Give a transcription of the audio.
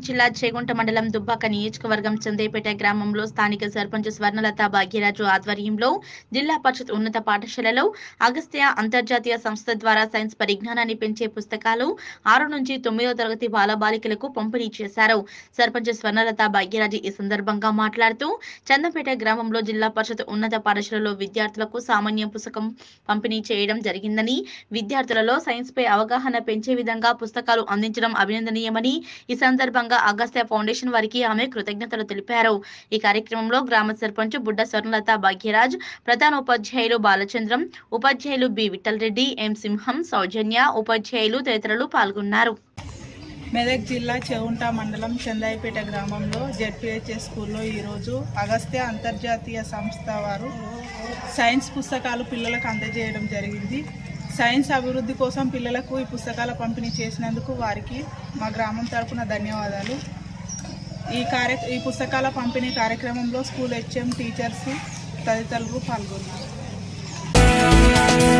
జిల్లా చేగుంట మండలం దుబ్బాక నియోజకవర్గం చందేపేట గ్రామంలో స్థానిక సర్పంచ్ స్వర్ణలత భాగ్యరాజు ఆధ్వర్యంలో జిల్లా పరిషత్ ఉన్నత పాఠశాలలో అగస్త్య అంతర్జాతీయ సంస్థ ద్వారా సైన్స్ పరిజ్ఞానాన్ని పెంచే పుస్తకాలు ఆరు నుంచి తొమ్మిదో తరగతి బాలబాలికలకు పంపిణీ చేశారు సర్పంచ్ స్వర్ణలత భాగ్యరాజు ఈ సందర్భంగా మాట్లాడుతూ చందంపేట గ్రామంలో జిల్లా పరిషత్ ఉన్నత పాఠశాలలో విద్యార్థులకు సామాన్య పుస్తకం పంపిణీ చేయడం జరిగిందని విద్యార్థులలో సైన్స్ పై అవగాహన పెంచే విధంగా పుస్తకాలు అందించడం అభినందనీయమని ఈ సందర్భంగా అగస్త్య ఫౌండేషన్ వారికి ఆమె కృతజ్ఞతలు తెలిపారు ఈ కార్యక్రమంలో గ్రామ సర్పంచ్ బుడ్డ స్వర్ణలత భాగ్యరాజ్ ప్రధాన ఉపాధ్యాయులు బాలచంద్రం ఉపాధ్యాయులు బి విఠల్ రెడ్డి ఎం సింహం సౌజన్య ఉపాధ్యాయులు తదితరులు పాల్గొన్నారు మెదక్ జిల్లా చెవుంట మండలం చందాయిపేట గ్రామంలో జెడ్పిహెచ్ఎస్ స్కూల్లో ఈరోజు అగస్త్య అంతర్జాతీయ సంస్థ వారు సైన్స్ పుస్తకాలు పిల్లలకు అందజేయడం జరిగింది సైన్స్ అభివృద్ధి కోసం పిల్లలకు ఈ పుస్తకాల పంపిణీ చేసినందుకు వారికి మా గ్రామం తరపున ధన్యవాదాలు ఈ కార్య ఈ పుస్తకాల పంపిణీ కార్యక్రమంలో స్కూల్ హెచ్ఎం టీచర్స్ తదితరులు పాల్గొన్నారు